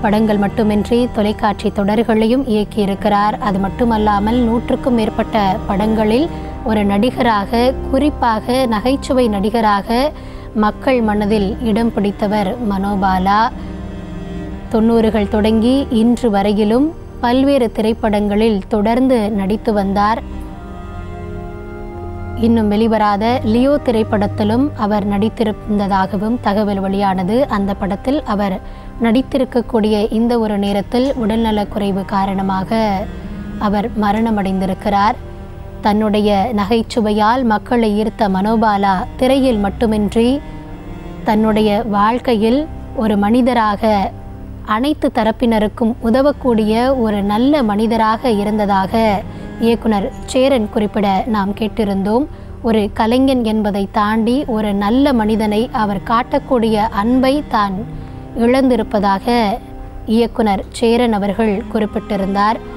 படங்கள் மட்டுமின்றி தொலைக்காட்சி தொடர்களையும் இயக்கியிருக்கிறார் அது மட்டுமல்லாமல் நூற்றுக்கும் மேற்பட்ட படங்களில் ஒரு நடிகராக குறிப்பாக நகைச்சுவை நடிகராக மக்கள் மனதில் இடம் பிடித்தவர் மனோபாலா தொண்ணூறுகள் தொடங்கி இன்று வரையிலும் பல்வேறு திரைப்படங்களில் தொடர்ந்து நடித்து வந்தார் இன்னும் வெளிவராத லியோ திரைப்படத்திலும் அவர் நடித்திருந்ததாகவும் தகவல் வெளியானது அந்த படத்தில் அவர் நடித்திருக்கக்கூடிய இந்த ஒரு நேரத்தில் உடல்நலக்குறைவு காரணமாக அவர் மரணமடைந்திருக்கிறார் தன்னுடைய நகைச்சுவையால் மக்களை ஈர்த்த மனோபாலா திரையில் மட்டுமின்றி தன்னுடைய வாழ்க்கையில் ஒரு மனிதராக அனைத்து தரப்பினருக்கும் உதவக்கூடிய ஒரு நல்ல மனிதராக இருந்ததாக இயக்குனர் சேரன் குறிப்பிட நாம் கேட்டிருந்தோம் ஒரு கலைஞன் என்பதை தாண்டி ஒரு நல்ல மனிதனை அவர் காட்டக்கூடிய அன்பை தான் இழந்திருப்பதாக இயக்குனர் சேரன் அவர்கள் குறிப்பிட்டிருந்தார்